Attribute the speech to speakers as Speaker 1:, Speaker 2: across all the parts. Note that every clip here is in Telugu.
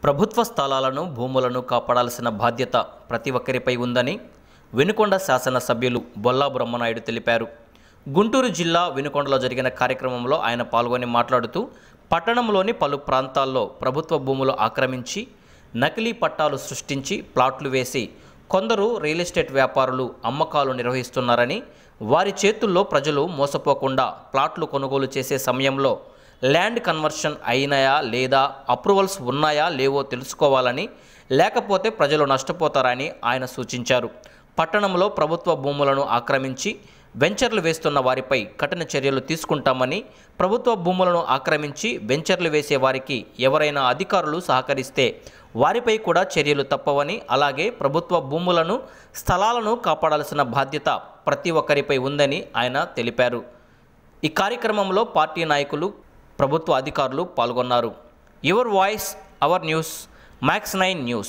Speaker 1: ప్రభుత్వ స్థలాలను భూములను కాపాడాల్సిన బాధ్యత ప్రతి ఒక్కరిపై ఉందని వినుకొండ శాసనసభ్యులు బొల్లా బ్రహ్మనాయుడు తెలిపారు గుంటూరు జిల్లా వినుకొండలో జరిగిన కార్యక్రమంలో ఆయన పాల్గొని మాట్లాడుతూ పట్టణంలోని పలు ప్రాంతాల్లో ప్రభుత్వ భూములు ఆక్రమించి నకిలీ పట్టాలు సృష్టించి ప్లాట్లు వేసి కొందరు రియల్ ఎస్టేట్ వ్యాపారులు అమ్మకాలు నిర్వహిస్తున్నారని వారి చేతుల్లో ప్రజలు మోసపోకుండా ప్లాట్లు కొనుగోలు చేసే సమయంలో ల్యాండ్ కన్వర్షన్ అయినాయా లేదా అప్రూవల్స్ ఉన్నాయా లేవో తెలుసుకోవాలని లేకపోతే ప్రజలు నష్టపోతారని ఆయన సూచించారు పట్టణంలో ప్రభుత్వ భూములను ఆక్రమించి వెంచర్లు వేస్తున్న వారిపై కఠిన చర్యలు తీసుకుంటామని ప్రభుత్వ భూములను ఆక్రమించి వెంచర్లు వేసే వారికి ఎవరైనా అధికారులు సహకరిస్తే వారిపై కూడా చర్యలు తప్పవని అలాగే ప్రభుత్వ భూములను స్థలాలను కాపాడాల్సిన బాధ్యత ప్రతి ఒక్కరిపై ఉందని ఆయన తెలిపారు ఈ కార్యక్రమంలో పార్టీ నాయకులు ప్రభుత్వ అధికారులు పాల్గొన్నారు your voice our news max nine news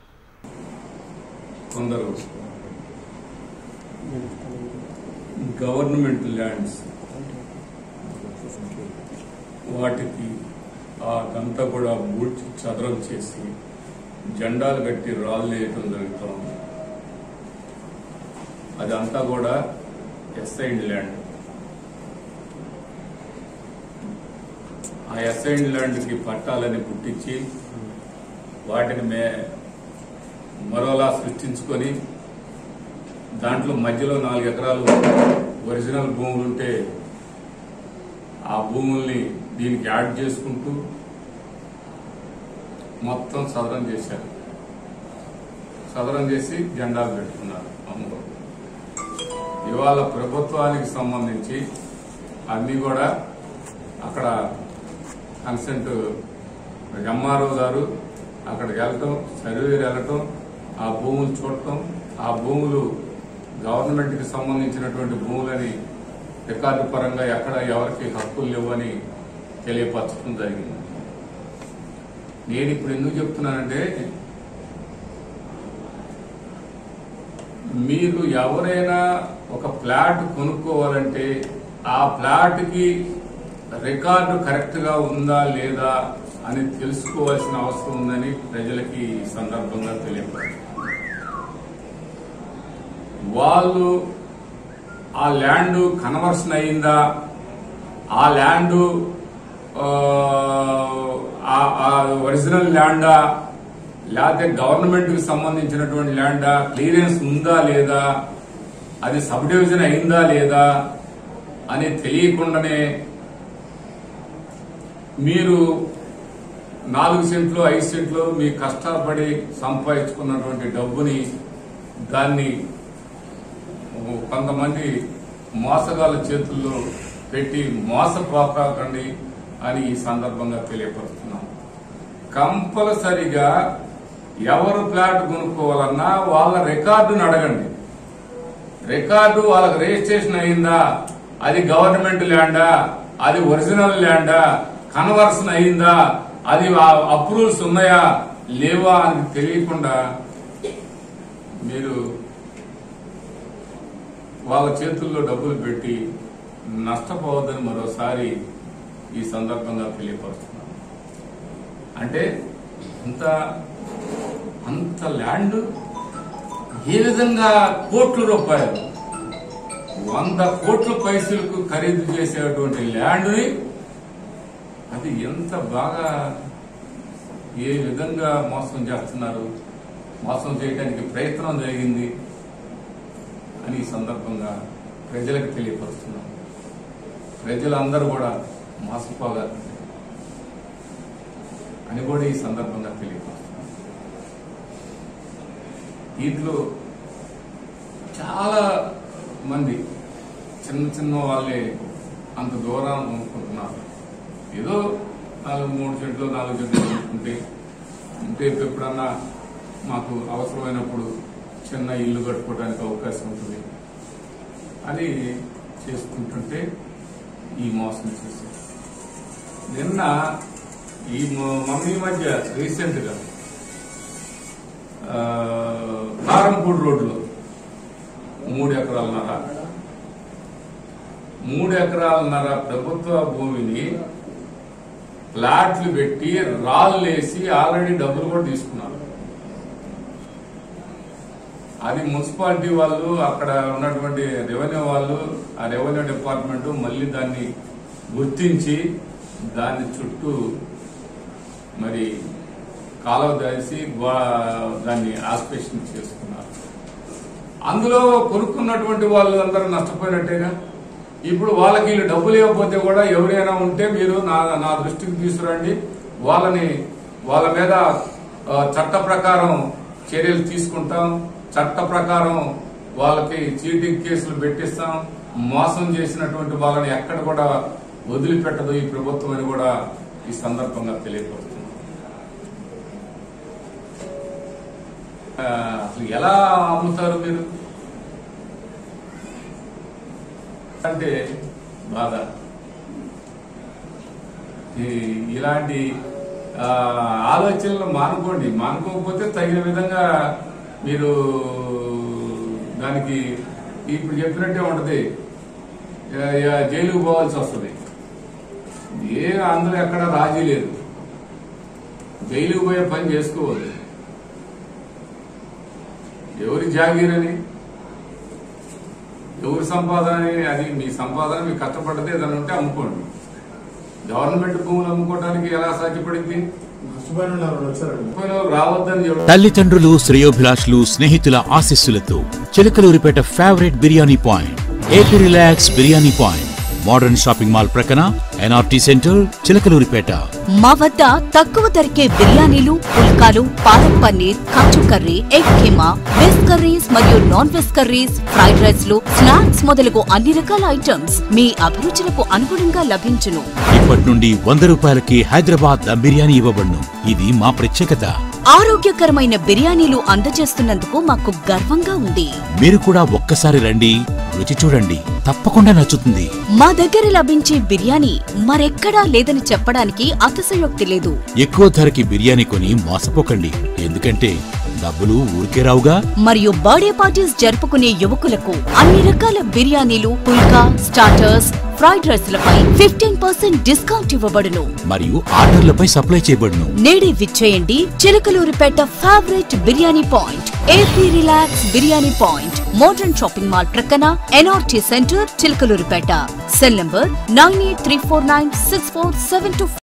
Speaker 2: కొందరు గవర్నమెంట్ ల్యాండ్స్ వాటికి ఆ గంతా కూడా బూడ్చి చదరం చేసి జెండాలు కట్టి రాళ్ళు వేయటం జరుగుతూ ఉంది అదంతా కూడా ఎస్ఐన్ ల్యాండ్ ఆ ఎస్ఐన్ ల్యాండ్కి పట్టాలని పుట్టించి వాటిని మే మరోలా సృష్టించుకొని దాంట్లో మధ్యలో నాలుగు ఎకరాలు ఒరిజినల్ భూములు ఉంటే ఆ భూముల్ని దీనికి యాడ్ చేసుకుంటూ మొత్తం సదరం చేశారు సదరం చేసి జెండాలు పెట్టుకున్నారు అమ్మలో ఇవాళ ప్రభుత్వానికి సంబంధించి అన్ని కూడా అక్కడ కన్సెంట్ ఎంఆర్ఓ గారు అక్కడికి వెళ్ళటం సర్వేర్ వెళ్ళటం ఆ భూములు చూడటం ఆ భూములు గవర్నమెంట్కి సంబంధించినటువంటి భూములని రికార్డు పరంగా ఎక్కడ ఎవరికి హక్కులు లేవని తెలియపరచడం జరిగింది నేను ఇప్పుడు ఎందుకు చెప్తున్నానంటే మీరు ఎవరైనా ఒక ప్లాట్ కొనుక్కోవాలంటే ఆ ప్లాట్కి రికార్డు కరెక్ట్గా ఉందా లేదా అని తెలుసుకోవాల్సిన అవసరం ఉందని ప్రజలకి ఈ సందర్భంగా తెలియపడుతుంది వాళ్ళు ఆ ల్యాండ్ కన్వర్షన్ అయిందా ఆ ల్యాండ్ ఒరిజినల్ ల్యాండా లేకపోతే గవర్నమెంట్ కి సంబంధించినటువంటి ల్యాండా క్లియరెన్స్ ఉందా లేదా అది సబ్ డివిజన్ అయిందా లేదా అని తెలియకుండానే మీరు నాలుగు సెంట్లు ఐదు సెంట్లు మీ కష్టపడి సంపాదించుకున్నటువంటి డబ్బుని దాన్ని కొంతమంది మోసగాళ్ళ చేతుల్లో పెట్టి మోసపోకండి అని ఈ సందర్భంగా తెలియపరుస్తున్నాం కంపల్సరిగా ఎవరు ప్లాట్ కొనుక్కోవాలన్నా వాళ్ళ రికార్డును అడగండి రికార్డు వాళ్ళకి రిజిస్ట్రేషన్ అయిందా అది గవర్నమెంట్ ల్యాండా అది ఒరిజినల్ ల్యాండా కన్వర్షన్ అయిందా అది అప్రూవల్స్ ఉన్నాయా లేవా అని తెలియకుండా మీరు వాళ్ళ చేతుల్లో డబ్బులు పెట్టి నష్టపోవద్దని మరోసారి ఈ సందర్భంగా తెలియపరుస్తున్నాను అంటే అంత అంత ల్యాండ్ ఏ విధంగా కోట్ల రూపాయలు వంద కోట్ల పైసలకు ఖరీదు చేసేటువంటి ల్యాండ్ని అది ఎంత బాగా ఏ విధంగా మోసం చేస్తున్నారు మోసం చేయడానికి ప్రయత్నం జరిగింది అని ఈ సందర్భంగా ప్రజలకు తెలియపరుస్తున్నాం ప్రజలందరూ కూడా మోసపోగారు అని కూడా ఈ సందర్భంగా తెలియపరుస్తున్నాం దీంట్లో చాలా మంది చిన్న చిన్న వాళ్ళే అంత దూరాన్ని కొనుక్కుంటున్నారు ఏదో నాలుగు మూడు చెట్లు నాలుగు చెట్లు కొనుక్కుంటే ఉంటే ఎప్పుడన్నా మాకు అవసరమైనప్పుడు చిన్న ఇల్లు కట్టుకోవడానికి అవకాశం ఉంటుంది అని చేసుకుంటుంటే ఈ మోసం చేశారు నిన్న ఈ మమ్మీ మధ్య రీసెంట్ గా కారంపూడి రోడ్లో మూడు ఎకరాలన్నర మూడు ఎకరాలన్నర ప్రభుత్వ భూమిని ఫ్లాట్లు పెట్టి రాళ్ళు వేసి ఆల్రెడీ డబ్బులు కూడా తీసుకున్నారు అది మున్సిపాలిటీ వాళ్ళు అక్కడ ఉన్నటువంటి రెవెన్యూ వాళ్ళు ఆ రెవెన్యూ డిపార్ట్మెంట్ మళ్ళీ దాన్ని గుర్తించి దాని చుట్టూ మరి కాలువ దాసి గో- దాన్ని ఆస్పిరేషన్ చేసుకున్నారు అందులో కొనుక్కున్నటువంటి వాళ్ళు అందరూ నష్టపోయినట్టేగా ఇప్పుడు వాళ్ళకి వీళ్ళు డబ్బులు ఇవ్వకపోతే కూడా ఎవరైనా ఉంటే మీరు నా నా దృష్టికి తీసుకురండి వాళ్ళని వాళ్ళ మీద ఆ, చట్ట ప్రకారం చర్యలు తీసుకుంటాం చట్ట ప్రకారం వాళ్ళకి చీటింగ్ కేసులు పెట్టిస్తాం మోసం చేసినటువంటి వాళ్ళని ఎక్కడ కూడా వదిలిపెట్టదు ఈ ప్రభుత్వం అని కూడా ఈ సందర్భంగా తెలియపరుస్తుంది ఆ, అసలు ఎలా అమ్ముతారు మీరు అంటే బాధ ఈ- ఇలాంటి ఆ, ఆలోచనలు మానుకోండి మానుకోకపోతే తగిన విధంగా మీరు దానికి ఇప్పుడు చెప్పినట్టే ఉంటది ఆ, ఆ, జైలుకు పోవాల్సి వస్తుంది ఏ అందులో ఎక్కడ రాజీ లేదు జైలుకు పోయే పని చేసుకోవద్దు ఎవరి జాగీరని ఎవరి సంపాదన అని అది మీ సంపాదన మీకు కష్టపడితే ఏదైనా ఉంటే అమ్ముకోండి గవర్నమెంట్ భూములు అమ్ముకోవడానికి ఎలా సాధ్యపడింది
Speaker 3: నష్టపోయిన వాళ్ళు ఎవరు వచ్చారండి
Speaker 2: ముప్పై రావద్దని చెప్పి
Speaker 4: తల్లిదండ్రులు శ్రేయోభిలాషులు స్నేహితుల ఆశీస్సులతో Chilakaluripet favourite biryani point AP relax biryani point modern shopping mall ప్రక్కన ఎన్ఆర్టీ సెంటర్ చిలకలూరిపేట
Speaker 5: మా వద్ద తక్కువ ధరకే బిర్యానీలు పుల్కాలు palak paneer kaju curry egg keema veg curries మరియు non veg curries fried rice లు స్నాక్స్ మొదలగు అన్ని రకాల ఐటమ్స్ మీ అభిరుచులకు అనుగుణంగా లభించును
Speaker 4: ఇప్పటి నుండి వంద రూపాయలకి హైదరాబాద్ దమ్ బిర్యానీ ఇవ్వబడును ఇది మా ప్రత్యేకత
Speaker 5: ఆరోగ్యకరమైన బిర్యానీలు అందజేస్తున్నందుకు మాకు గర్వంగా ఉంది
Speaker 4: మీరు కూడా ఒక్కసారి రండి రుచి చూడండి తప్పకుండా నచ్చుతుంది
Speaker 5: మా దగ్గర లభించే బిర్యానీ మరెక్కడా లేదని చెప్పడానికి అతిశయోక్తి లేదు
Speaker 4: ఎక్కువ ధరకి బిర్యానీ కొని మోసపోకండి ఎందుకంటే డబ్బులు ఊరికే రావుగా
Speaker 5: మరియు బర్త్డే పార్టీస్ జరుపుకునే యువకులకు అన్ని రకాల బిర్యానీలు పుల్కా స్టార్టర్స్ ఫ్రైడ్ రైస్లపై ఫిఫ్టీన్ పర్సెంట్ డిస్కౌంట్ ఇవ్వబడును
Speaker 4: మరియు ఆర్డర్లపై సప్లై చేయబడును
Speaker 5: నేడే విచ్చేయండి Chilakaluripet favourite biryani point AP relax biryani point modern shopping mall ప్రక్కన NRT centre Chilakaluripet cell number nine eight three four nine six four seven two